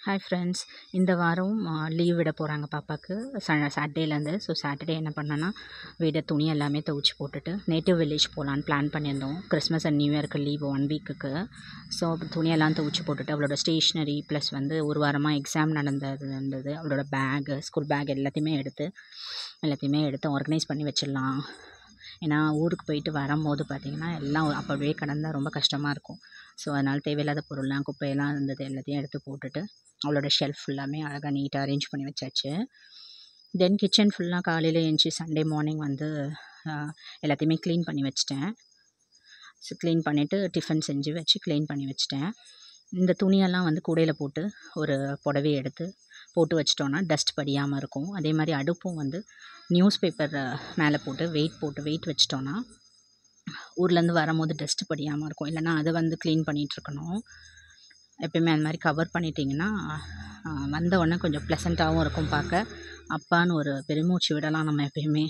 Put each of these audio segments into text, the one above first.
hi friends இந்த வாரம் leave விட போகிறாங்க பாப்பாவுக்கு ச சாட்டர்டேலேருந்து ஸோ சாட்டர்டே என்ன பண்ணேன்னா வீட துணி எல்லாமே துவைச்சி போட்டுட்டு நேட்டிவ் வில்லேஜ் போகலான்னு பிளான் பண்ணியிருந்தோம் கிறிஸ்மஸ் அண்ட் நியூ இயர்க்கு லீவு ஒன் வீக்குக்கு ஸோ துணியெல்லாம் துவைச்சி போட்டுட்டு அவளோட ஸ்டேஷ்னரி ப்ளஸ் வந்து ஒரு வாரமாக எக்ஸாம் நடந்தது இருந்தது அவளோட பேகு ஸ்கூல் பேக் எல்லாத்தையுமே எடுத்து எல்லாத்தையுமே எடுத்து ஆர்கனைஸ் பண்ணி வச்சிடலாம் ஏன்னா ஊருக்கு போயிட்டு வரும்போது பார்த்திங்கன்னா எல்லாம் அப்போவே கடந்தா ரொம்ப கஷ்டமாக இருக்கும் ஸோ அதனால் தேவையில்லாத பொருள்லாம் குப்பையெல்லாம் இருந்தது எல்லாத்தையும் எடுத்து போட்டுட்டு அவளோட ஷெல்ஃப் ஃபுல்லாமே அழகாக நீட்டாக அரேஞ்ச் பண்ணி வச்சாச்சு தென் கிச்சன் ஃபுல்லாக காலையில் எழுந்துச்சி சண்டே மார்னிங் வந்து எல்லாத்தையுமே க்ளீன் பண்ணி வச்சிட்டேன் ஸோ க்ளீன் பண்ணிவிட்டு டிஃபன் செஞ்சு வச்சு க்ளீன் பண்ணி வச்சிட்டேன் இந்த துணியெல்லாம் வந்து கூடையில் போட்டு ஒரு புடவைய எடுத்து போட்டு வச்சிட்டோன்னா டஸ்ட் படியாமல் இருக்கும் அதே மாதிரி அடுப்பும் வந்து நியூஸ் பேப்பர் மேலே போட்டு வெயிட் போட்டு வெயிட் வச்சிட்டோன்னா ஊர்லேருந்து வரும்போது டஸ்ட்டு படியாமல் இருக்கும் இல்லைன்னா அதை வந்து க்ளீன் பண்ணிகிட்ருக்கணும் எப்பயுமே அந்த மாதிரி கவர் பண்ணிட்டிங்கன்னா வந்த உடனே கொஞ்சம் ப்ளசண்ட்டாகவும் இருக்கும் பார்க்க அப்பான்னு ஒரு பெருமூச்சு விடலாம் நம்ம எப்பயுமே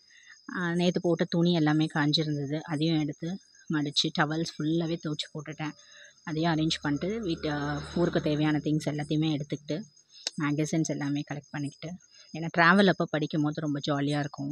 நேற்று போட்ட துணி எல்லாமே காஞ்சிருந்தது அதையும் எடுத்து மடித்து டவல்ஸ் ஃபுல்லாகவே துவைச்சி போட்டுட்டேன் அதையும் அரேஞ்ச் பண்ணிட்டு வீட்டு ஊருக்கு தேவையான திங்ஸ் எல்லாத்தையுமே எடுத்துக்கிட்டு மேகசின்ஸ் எல்லாமே கலெக்ட் பண்ணிக்கிட்டு ஏன்னா ட்ராவல் அப்போ படிக்கும் போது ரொம்ப ஜாலியாக இருக்கும்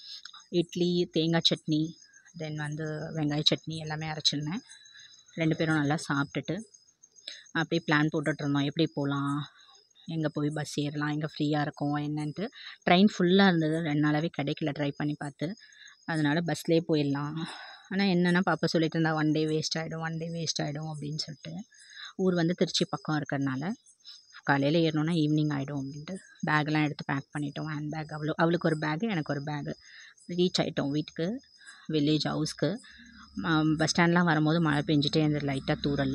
இட்லி தேங்காய் சட்னி தென் வந்து வெங்காய சட்னி எல்லாமே அரைச்சிருந்தேன் ரெண்டு பேரும் நல்லா சாப்பிட்டுட்டு அப்படியே பிளான் போட்டுட்ருந்தோம் எப்படி போகலாம் எங்கே போய் பஸ் ஏறலாம் எங்கே ஃப்ரீயாக இருக்கும் என்னன்ட்டு ட்ரெயின் ஃபுல்லாக இருந்தது ரெண்டு நாளாகவே கிடைக்கல ட்ரை பண்ணி பார்த்து அதனால் பஸ்லேயே போயிடலாம் ஆனால் என்னென்னா பாப்பா சொல்லிட்டு இருந்தா ஒன் டே வேஸ்ட் ஆகிடும் ஒன் டே வேஸ்ட் ஆகிடும் அப்படின்னு சொல்லிட்டு ஊர் வந்து திருச்சி பக்கம் இருக்கிறனால காலையில் ஏறணுன்னா ஈவினிங் ஆகிடும் அப்படின்ட்டு பேக்லாம் எடுத்து பேக் பண்ணிட்டோம் ஹேண்ட் பேக் அவ்வளோ அவளுக்கு ஒரு பேகு எனக்கு ஒரு பேகு ரீச் ஆகிட்டோம் வீட்டுக்கு வில்லேஜ் ஹவுஸ்க்கு பஸ் ஸ்டாண்ட்லாம் வரும்போது மழை பெஞ்சிட்டே இருந்தது லைட்டாக தூரல்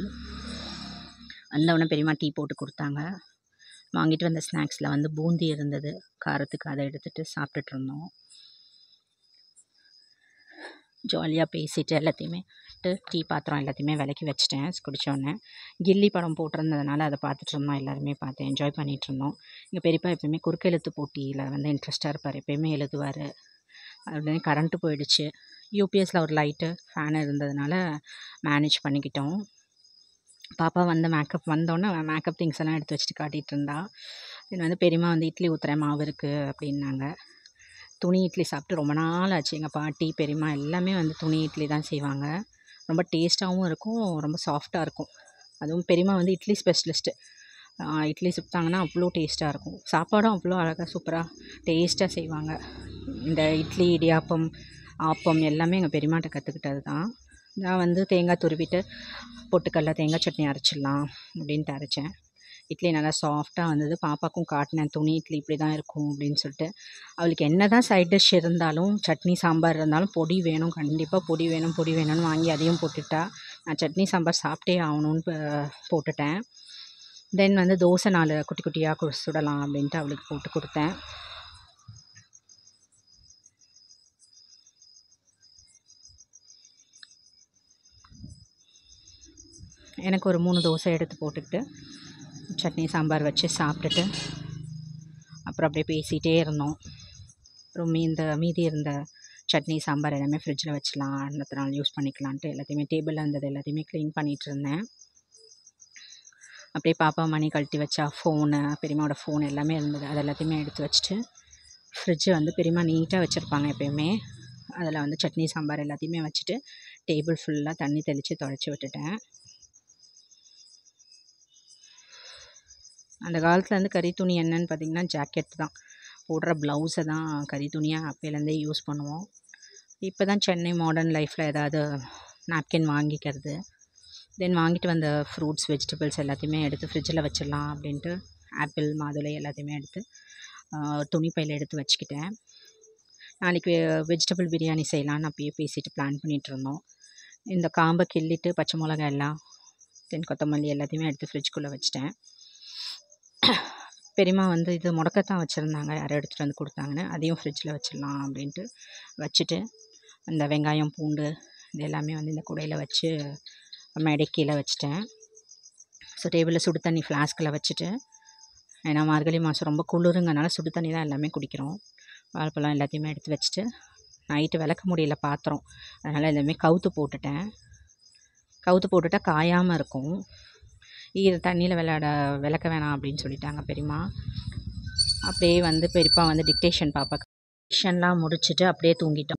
வந்தவுடனே பெரியம்மா டீ போட்டு கொடுத்தாங்க வாங்கிட்டு வந்த ஸ்நாக்ஸில் வந்து பூந்தி இருந்தது காரத்துக்கு அதை எடுத்துகிட்டு சாப்பிட்டுட்டு இருந்தோம் ஜாலியாக பேசிட்டு எல்லாத்தையுமே டீ பாத்திரம் எல்லாத்தையுமே விலக்கி வச்சிட்டேன் குடித்தோடனே கில்லி படம் போட்டிருந்ததுனால அதை பார்த்துட்டு இருந்தோம் எல்லாருமே பார்த்து என்ஜாய் பண்ணிகிட்டு இருந்தோம் எங்கள் பெரியப்பா எப்பயுமே குறுக்கெழுத்து போட்டியில் வந்து இன்ட்ரெஸ்ட்டாக இருப்பார் எப்பயுமே எழுதுவார் உடனே கரண்ட்டு போயிடுச்சு யூபிஎஸ்சில் ஒரு லைட்டு ஃபேன் இருந்ததுனால மேனேஜ் பண்ணிக்கிட்டோம் பாப்பா வந்து மேக்கப் வந்தோடனே மேக்கப் திங்ஸ் எல்லாம் எடுத்து வச்சுட்டு காட்டிகிட்டு இருந்தா தென் வந்து பெரியம்மா வந்து இட்லி ஊற்றுறேன் மாவு இருக்குது அப்படின்னாங்க துணி இட்லி சாப்பிட்டு ரொம்ப நாள் ஆச்சு எங்கள் பாட்டி பெரியம்மா எல்லாமே வந்து துணி இட்லி தான் செய்வாங்க ரொம்ப டேஸ்ட்டாகவும் இருக்கும் ரொம்ப சாஃப்டாக இருக்கும் அதுவும் பெரியம்மா வந்து இட்லி ஸ்பெஷலிஸ்ட்டு இட்லி சுட்டாங்கன்னா அவ்வளோ டேஸ்ட்டாக இருக்கும் சாப்பாடும் அவ்வளோ அழகாக சூப்பராக டேஸ்ட்டாக செய்வாங்க இந்த இட்லி இடியாப்பம் ஆப்பம் எல்லாமே எங்கள் பெரியம்மாட்ட கற்றுக்கிட்டது தான் நான் வந்து தேங்காய் துருவிட்டு பொட்டுக்கடல தேங்காய் சட்னி அரைச்சிடலாம் அப்படின்ட்டு அரைச்சேன் இட்லி நல்லா சாஃப்டாக வந்தது பாப்பாக்கும் காட்டினேன் துணி இட்லி இப்படி தான் இருக்கும் அப்படின்னு சொல்லிட்டு அவளுக்கு என்ன தான் சைட் டிஷ் இருந்தாலும் சட்னி சாம்பார் இருந்தாலும் பொடி வேணும் கண்டிப்பாக பொடி வேணும் பொடி வேணும்னு வாங்கி அதையும் போட்டுட்டா நான் சட்னி சாம்பார் சாப்பிட்டே ஆகணும்னு போட்டுட்டேன் தென் வந்து தோசை நாலு குட்டி குட்டியாக சுடலாம் அப்படின்ட்டு அவளுக்கு போட்டு கொடுத்தேன் எனக்கு ஒரு மூணு தோசை எடுத்து போட்டுக்கிட்டு சட்னி சாம்பார் வச்சு சாப்பிட்டுட்டு அப்புறம் அப்படியே பேசிகிட்டே இருந்தோம் அப்புறம் மீந்த மீதி இருந்த சட்னி சாம்பார் எல்லாமே ஃப்ரிட்ஜில் வச்சலாம் அடுத்த நாள் யூஸ் பண்ணிக்கலான்ட்டு எல்லாத்தையுமே டேபிளில் இருந்தது எல்லாத்தையுமே க்ளீன் பண்ணிகிட்டு இருந்தேன் அப்படியே பாப்பா மணி கழட்டி வச்சா ஃபோனு பெரியம்மாவோட ஃபோன் எல்லாமே இருந்தது அது எல்லாத்தையுமே எடுத்து வச்சுட்டு ஃப்ரிட்ஜு வந்து பெரியம்மா நீட்டாக வச்சுருப்பாங்க எப்போயுமே அதில் வந்து சட்னி சாம்பார் எல்லாத்தையுமே வச்சுட்டு டேபிள் ஃபுல்லாக தண்ணி தெளித்து துடைச்சி விட்டுட்டேன் அந்த காலத்தில் வந்து கறி துணி என்னன்னு பார்த்திங்கன்னா ஜாக்கெட் தான் போடுற ப்ளவுஸை தான் கறி துணியாக அப்போலேருந்தே யூஸ் பண்ணுவோம் இப்போ தான் சென்னை மாடர்ன் லைஃப்பில் ஏதாவது நாப்கின் வாங்கிக்கிறது தென் வாங்கிட்டு வந்த ஃப்ரூட்ஸ் வெஜிடபிள்ஸ் எல்லாத்தையுமே எடுத்து ஃப்ரிட்ஜில் வச்சிடலாம் அப்படின்ட்டு ஆப்பிள் மாதுளை எல்லாத்தையுமே எடுத்து துணி பையில் எடுத்து வச்சுக்கிட்டேன் நாளைக்கு வெஜிடபிள் பிரியாணி செய்யலான்னு அப்பயே பேசிட்டு பிளான் பண்ணிகிட்ருந்தோம் இந்த காம்பை கிள்ளிட்டு பச்சை மிளகாய் எல்லாம் தென் கொத்தமல்லி எல்லாத்தையுமே எடுத்து ஃப்ரிட்ஜ்குள்ளே வச்சுட்டேன் பெரியம்மா வந்து இது முடக்கத்தான் வச்சுருந்தாங்க யாரோ எடுத்துகிட்டு வந்து கொடுத்தாங்கன்னு அதையும் ஃப்ரிட்ஜில் வச்சிடலாம் அப்படின்ட்டு வச்சுட்டு அந்த வெங்காயம் பூண்டு இது எல்லாமே வந்து இந்த குடையில் வச்சு மேடை கீழே வச்சுட்டேன் ஸோ டேபிளில் சுடு தண்ணி ஃப்ளாஸ்கில் வச்சுட்டு ஏன்னா மார்கழி மாதம் ரொம்ப குளிருங்கனால சுடு தண்ணி தான் எல்லாமே குடிக்கிறோம் வாழைப்பழம் எல்லாத்தையுமே எடுத்து வச்சுட்டு நைட்டு விளக்க முடியல பாத்திரம் அதனால் எல்லாமே கவுத்து போட்டுட்டேன் கவுத்து போட்டுட்டால் காயாமல் இருக்கும் ஈர தண்ணியில் விளையாட விளக்க வேணாம் அப்படின்னு சொல்லிட்டாங்க பெரியம்மா அப்படியே வந்து பெரியப்பா வந்து டிக்டேஷன் பாப்பா டிக்டேஷன்லாம் முடிச்சுட்டு அப்படியே தூங்கிட்டோம்